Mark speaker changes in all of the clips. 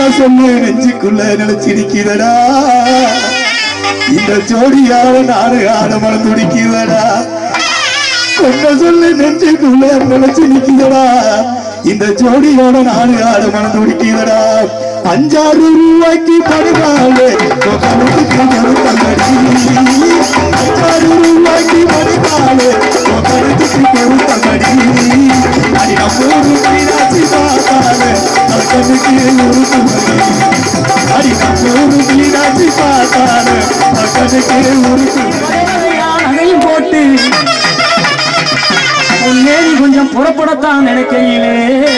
Speaker 1: என்ன சொல்லு நெஞ்சுக்குள்ள நினைச்சிருக்கிறடா இந்த ஜோடியால நாடு ஆட மன துடிக்கிறடா என்ன சொல்லு நெஞ்சுக்குள்ள நினைச்சு நிக்கிறடா இந்த ஜோடியோட நாடு ஆட மன துடிக்கிறடா அஞ்சாறு ரூபாய்க்கு படுவாளே கணக்கு தங்கடி அஞ்சாறு ரூபாய்க்கு படுவாளே கணக்கு தங்கடி அடி நம்ம மீனாட்சி பார்த்தாலே கண்ணுக்கு ஒரு தங்கடி அடி நம்ம மீனாட்சி பார்த்தாலே கண்ணுக்கு ஒரு தங்கடி
Speaker 2: நகையும் போட்டு முன்னேறி கொஞ்சம் புறப்படத்தான் நினைக்கையிலே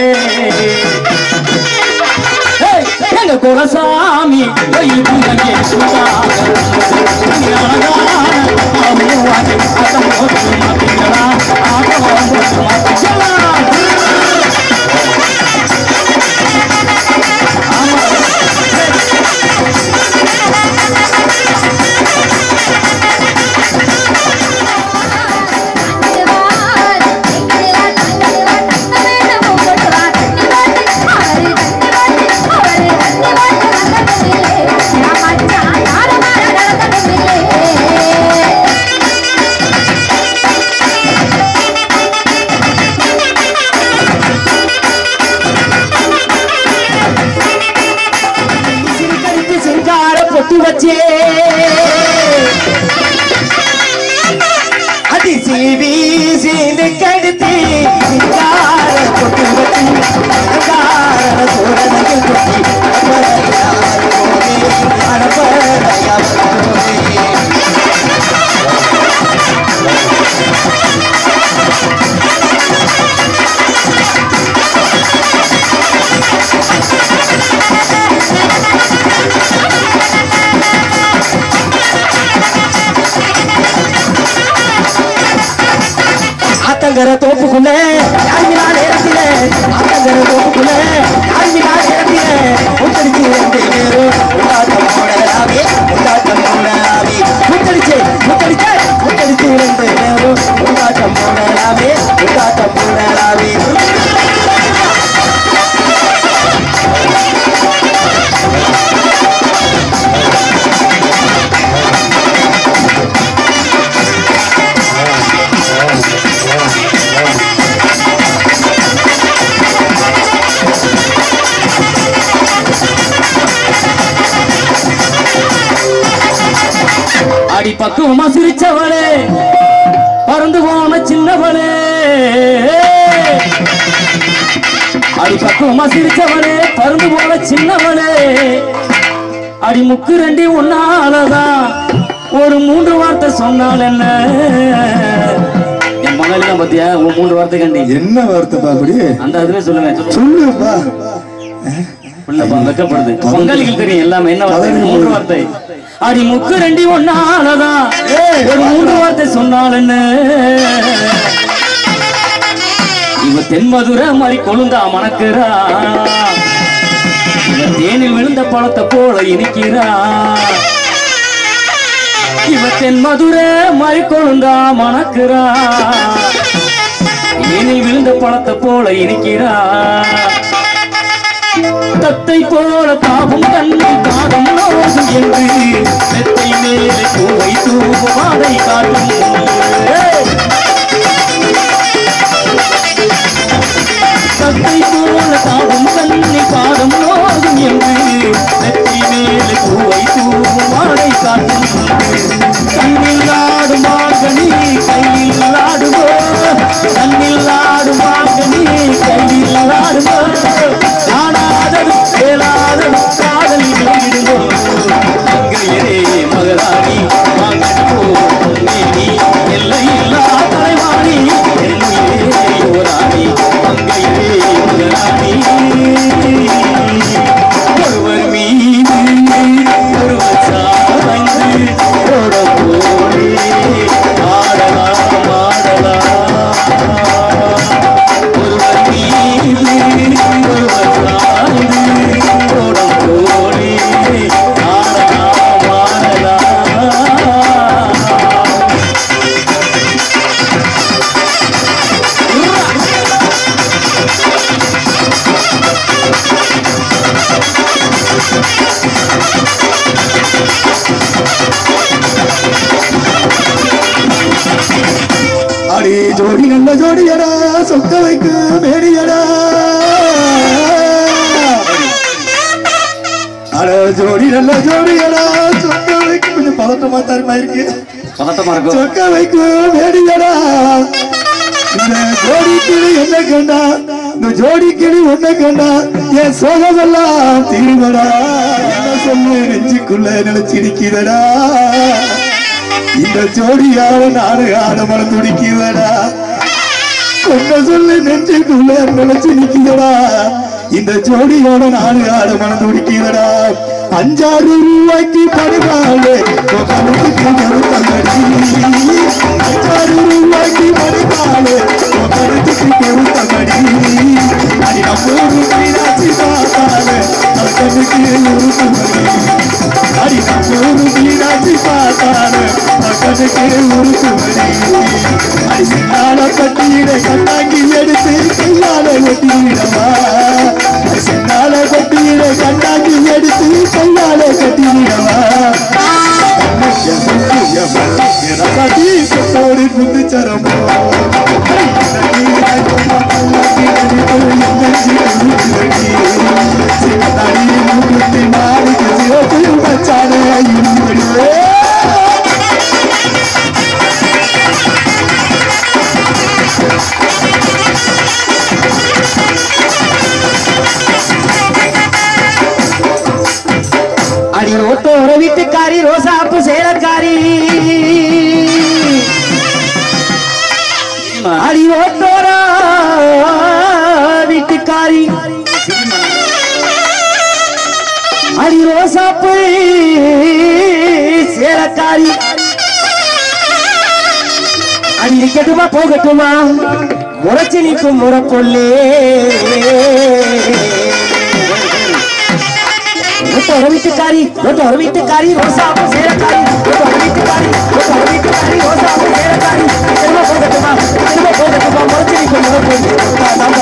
Speaker 2: ஏய், எங்க குலசாமி கோயிலுக்கு அங்கே சுடாத. நீ அழகான அம்முவாடி, அதான் போட்டு மாத்தீங்களா? ஆட்டம் போட்டு மாத்தீங்களா? ஆமா. சிறுகடித்து செஞ்சார பொட்டு வச்சே அதி சீவி சீந்து கடுத்து சிங்கார பொட்டு வச்சு அலங்கார சோழனையில் கொட்டி அடப்பறையார் போனே, அடப்பறையார் போனே. ஆத்தங்கர தோப்புக்குள்ள யாருமினா நேரத்தில ஆத்தங்கர தோப்புக்குள்ள யாருமினா நேரத்தில முத்தடிச்சு ரெண்டு பேரும் முத்தாட்டம் போடலாவே முத்தாட்டம் போடலாவே முத்தடிச்சு முத்தடிச்சு முத்தடிச்சு ரெண்டு பேரும் முத்தாட்டம் போடலாவே முத்தாட்டம் போடலாவே அடி பக்குவமா சிரிச்சவளே பறந்து போன சின்னவளே அடி பக்குவமா சிரிச்சவளே பறந்து போன சின்னவளே அடி முக்கு ரெண்டி ஒன்னாலதான் ஒரு மூன்று வார்த்தை சொன்னால் என்ன என் மகளிடம் பத்தியா ஒரு மூன்று வார்த்தை கண்டி
Speaker 1: என்ன வார்த்தைப்பா அப்படி
Speaker 2: அந்த அதுவே சொல்லுவேன் சொல்லு.
Speaker 1: சொல்லுப்பா
Speaker 2: உள்ளப்பா வெக்கப்படுது பொங்கலுக்கு தெரியும் எல்லாமே என்ன வார்த்தை மூன்று வார்த்தை அடி முக்கு ரெண்டி ஒன்னாலதான் ஒரு மூன்று வார்த்தை சொன்னால் என்ன இவ தென்மதுரை மாதிரி கொழுந்தா மணக்குறா இவ தேனில் விழுந்த பழத்தை போல இனிக்கிறா இவ தென்மதுரை மாதிரி கொழுந்தா மணக்குறா தேனில் விழுந்த பழத்தை போல இனிக்கிறா தத்தை போல தாபம் தன்னை தாகம் நோகும் என்று மெத்தை மேலே பூவை தூவும் பாதை காட்டும் ஏய்! தத்தை போல தாபம் தன்னை தாகம் நோகும் என்று மெத்தை மேலே பூவை தூவும் பாதை காட்டும் கண்ணில் ஆடும் மார்கனி கையில் ஆடுமோ கண்ணில் ஆடும் மார்கனி கையில் ஆடுமோ காணாதது கேளாதது காதலில் விடுமோ அங்கையரே மகராணி வாங்கப்போ மேனி எல்லையில்லா தலைவாணி என்னையே யுவராணி அங்கையரே மகராணி
Speaker 1: ஜோடி நல்ல ஜோடியடா சொக்க வைக்கு மேடியடா அட ஜோடி நல்ல ஜோடியடா சொக்க வைக்கு கொஞ்சம் பதட்டமா தருமா இருக்கு
Speaker 2: பதட்டமா இருக்கும்
Speaker 1: சொக்க வைக்கு மேடியடா இந்த ஜோடி கிளி என்ன கண்டா இந்த ஜோடி கிளி ஒன்ன கண்டா என் சோகமெல்லாம் தீருமடா என்ன சொல்லு நெஞ்சுக்குள்ள நினைச்சிருக்கிறடா இந்த ஜோடியால நாடு ஆடமன துடிக்குதடா கொண்ட சொல்லு நெஞ்சுக்குள்ள நினைச்சு நிக்குதடா இந்த ஜோடியோட நாடு ஆடமன துடிக்குதடா அஞ்சாறு ரூபாய்க்கு படுவாளே கணக்குக்கு கருத்தங்கடி அஞ்சாறு ரூபாய்க்கு படுவாளே கணக்குக்கு கருத்தங்கடி அடி நம்ம மீனாட்சி பார்த்தாலே கண்ணுக்கு உருக்குமடி அடி நம்ம மீனாட்சி பார்த்தாலே கண்ணுக்கு உருக்குமடி அடி சின்னால கட்டியிட கண்ணாங்கி எடுத்து கையால ஒட்டிவிடவா அடி சின்னால கட்டியிட கண்ணாங்கி எடுத்து கையால கட்டிவிடவா ரசாதி கொட்டோடு குந்துச்சரமோ
Speaker 2: அடி ரோட்டோர வீட்டுக்காரி ரோசாப்பு சேலக்காரி அடி ரோட்டோர வீட்டுக்காரி அடி ரோசாப்பு சேலக்காரி அடி நிக்கட்டுமா போகட்டுமா முறைச்சு நிற்கும் முறப்பொல்லே ஒரு வீட்டுக்காரி ஒரு வீட்டுக்காரி ரோசாப்பு சேரக்காரி ஒரு வீட்டுக்காரி ஒரு வீட்டுக்காரி ரோசாப்பு சேரக்காரி திரும்ப போகட்டுமா திரும்ப போகட்டுமா முறைச்சி கொஞ்சம்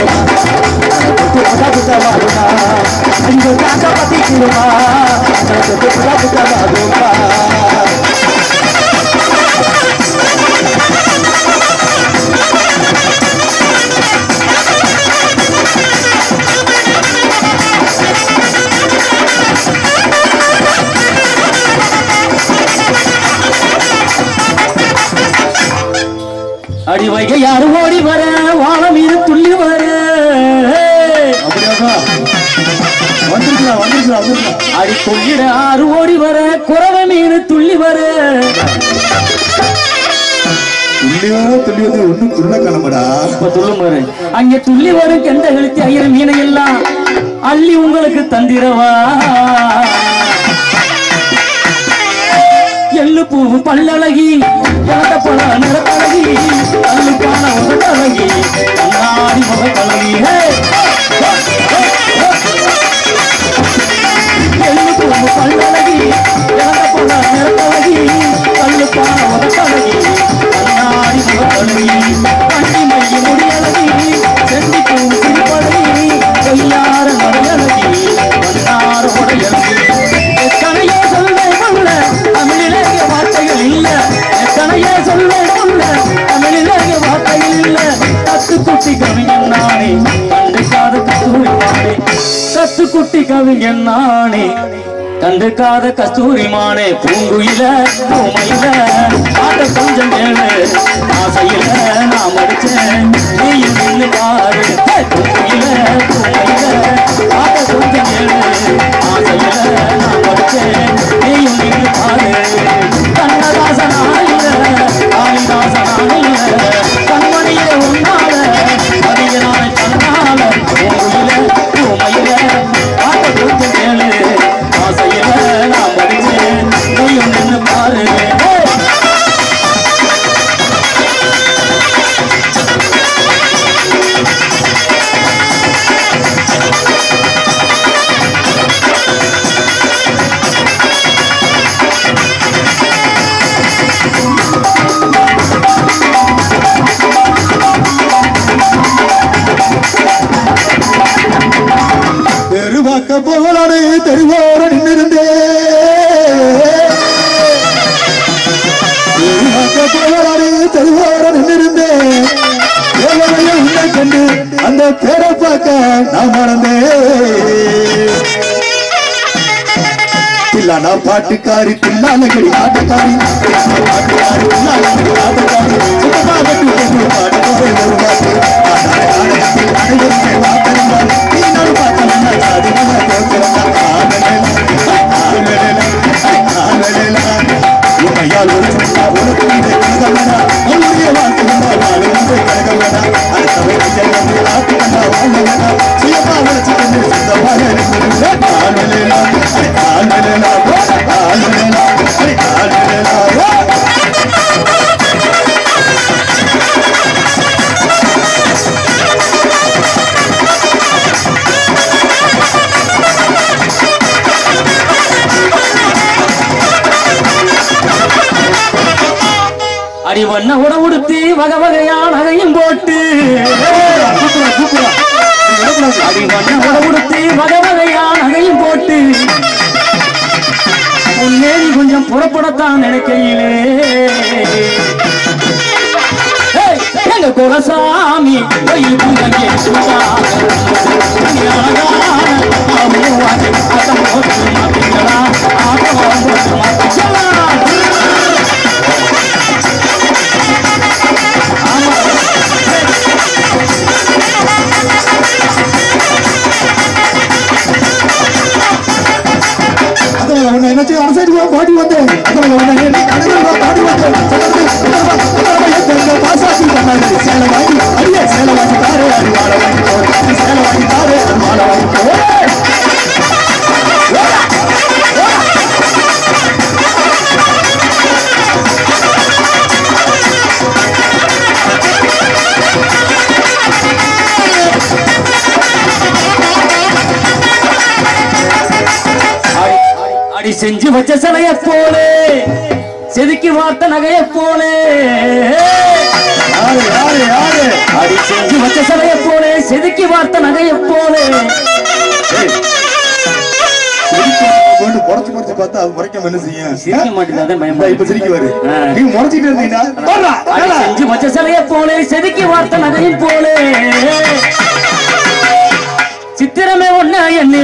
Speaker 2: அடி வைக யாரு ஓடி வர வாழம் மீது துள்ளி வர
Speaker 1: அப்படியாப்பா வந்துருக்கலாம் வந்துருக்கலாம் வந்துருக்கலாம்
Speaker 2: அடி கொள்ளிட ஆறு ஓடி வர குறவ மீது துள்ளி வர
Speaker 1: துள்ளியோ துள்ளி வந்து ஒண்ணும் துள்ள கிளம்படா
Speaker 2: இப்ப துள்ளும் பாரு அங்கே துள்ளி வரும் கெண்ட கழுத்தி ஐயர் மீனை எல்லாம் அள்ளி உங்களுக்கு தந்திரவா எள்ளு பூ பல்லழகி இறந்த பல நிறத்தழகி கல்லுக்கான உதட்டழகி கண்ணாடி முகத்தழகி ஹே! எள்ளு பூ பல்லழகி இறந்த பல நிறத்தழகி கல்லுக்கான உதட்டழகி கண்ணாடி முகத்தழகி கண்ணி மைய முடியழகி செண்டி பூ சிரிப்பழகி கொய்யார நடையழகி வந்தார உடையழகி எத்தனையோ சொல்வேன் உள்ள தமிழிலே வார்த்தைகள் இல்ல எத்தனையோ சொல்வேன் உள்ள தமிழிலே வார்த்தைகள் இல்ல கத்துக்குட்டி கவிஞன் நானே கண்டுக்காத கஸ்தூரி மானே கத்துக்குட்டி கவிஞன் நானே கண்டுக்காத கஸ்தூரி மானே பூங்குயில பூமையில ஆட்ட கொஞ்சம் கேளு ஆசையில நான் மடிச்சேன் நீயும் நின்னு பாரு ஹே, பூங்குயில பூமையில ஆட்ட கொஞ்சம் கேளு ஆசையில நான் மடிச்சேன் நீயும் நின்னு பாரு கண்ணதாசன் ஆயில காளிதாசன் ஆயில கண்மணியே உன்னால அதிகனான கண்ணால பூங்குயில பூமையில ஆட்ட கொஞ்சம் கேளு ஆசையில நான் மடிச்சேன் நீயும் நின்னு பாரு ஹே!
Speaker 1: தெருவாக்க போலானே தெருவோர நின்னிருந்தே தெருவாக்க போலானே தெருவோர நின்னிருந்தே நான் மறந்தேன் தில்லானா பாட்டுக்காரி தில்லானகடி ஆட்டக்காரி தில்லானா பாட்டுக்காரி தில்லானகடி ஆட்டக்காரி சுத்தமா கட்டு கொண்டு பாடு போய் ஒரு பாட்டு ஆடாட ஆடகத்தில் அனைவருமே வாக்கறிந்தார் நீ நான் பார்த்தவன சாதிவன தோற்றவன ஆடலேல ஆடலேல உமையால் ஒரு சுத்தா உனக்கு இந்த கனகமனா உன்னுடைய வாழ்க்கை வாழ வந்து கனகமனா அடுத்தவை வந்து ஆட்டு கண்டா வாழ்ந்தவனா சுயமா வளர்ச்சி கொண்டு சொந்தமாக இருக்கிறது ஆடலேல ஆடலேல ஆடலேல ஆடலேல
Speaker 2: அடி வண்ண உட உடுத்தி வகை வகையான நகையும் போட்டு
Speaker 1: கூப்பிடுறா கூப்பிடுறா நீ விடக்கூடாது.
Speaker 2: அடி வண்ண உட உடுத்தி வகை வகையான நகையும் போட்டு முன்னேறி கொஞ்சம் புறப்படத்தான் நினைக்கையிலே ஏய், எங்க குலசாமி கோயில் குங்கங்கே சுதா. நீ அழகான அம்முவாட்டி ஆட்டம் போட்டு மாட்டீங்களா? ஆட்டம் போட்டு மாட்டீங்களா?
Speaker 1: அதுல உன்னை என்னாச்சு அரசாடி பாடி வந்தேன் அதுல உன்னை என்ன கடைகள் பாடி வந்தேன் பாசாசி பண்ணாங்க சேலை வாங்கி அடியே சேலை வாங்கி தாரே அடிவாள வாங்கி போறேன் சேலை வாங்கி தாரே அடிவாள வாங்கி போறேன்
Speaker 2: அடி அடி செஞ்சு வச்ச சிலைய போலே செதுக்கி வார்த்த நகைய போலே
Speaker 1: யாரு யாரு யாரு
Speaker 2: அடி செஞ்சு வச்ச சிலைய போலே செதுக்கி வார்த்த நகைய போலே
Speaker 1: கொண்டு முறைச்சு முறைச்சு பார்த்தா அது முறைக்காம என்ன செய்யும்
Speaker 2: சிரிக்க மாட்டேங்குது அதான் பயமா
Speaker 1: இப்ப சிரிக்க வரு
Speaker 2: ஆ.
Speaker 1: நீ முறைச்சிட்டு இருந்தீங்கன்னா போடுறா,
Speaker 2: அடி
Speaker 1: போடுறா.
Speaker 2: செஞ்சு வச்ச சிலைய போலே செதுக்கி வார்த்த நகையும் போலே சித்திரமே ஒண்ணு என்ன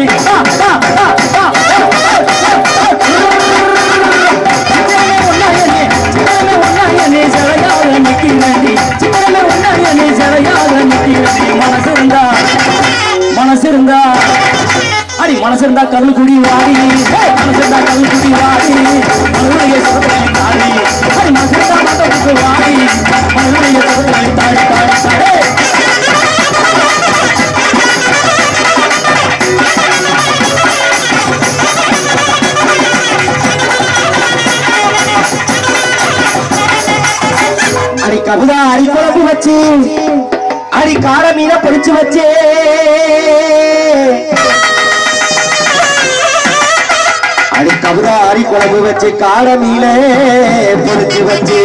Speaker 2: சித்திரமே ஒண்ணா என்ன சித்திரமே ஒண்ணா என்ன சிலையாக நிக்கிறேன் சித்திரமே ஒண்ணா என்ன சிலையாக நிக்கிறேன் மனசு இருந்தா மனசு இருந்தா அடி மனசு இருந்தா கல்லு குடி வாடி ஏய், மனசு இருந்தா கல்லு குடி வாடி மனசுடைய சுகத்தை தாடி அடி மனசு இருந்தா மத்தவங்களுக்கு வாடி மனசுடைய சுகத்தை தாடி தாடி தாடி அடி கபுதா அடி குழம்பு வச்சு அடி கார மீனை பொரிச்சு வச்சே அடி கபுதா அடி குழம்பு வச்சு கார மீனை பொரிச்சு வச்சு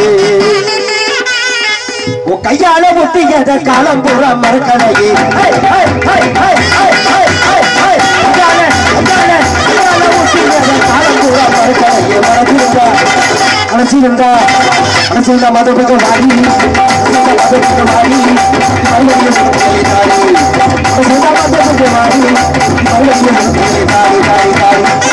Speaker 2: உன் கையால ஒட்டியத காலம் பூரா மறக்கலையே ஹை, ஹை, ஹை, ஹை, ஹை, ஹை, ஹை, ஹை. கையால, கையால, கையால ஒட்டியத காலம் பூரா மறக்கலையே மறந்திருந்தா மனசிருந்தா மனசிருந்தா மதப்புக்கு வாடி மனசிருந்தா மதப்புக்கு வாடி மறுபடியும் சுத்தலை தாடி மனசிருந்தா மதப்புக்கு வாடி மறுபடியும் சுத்தலை தாடி தாடி தாடி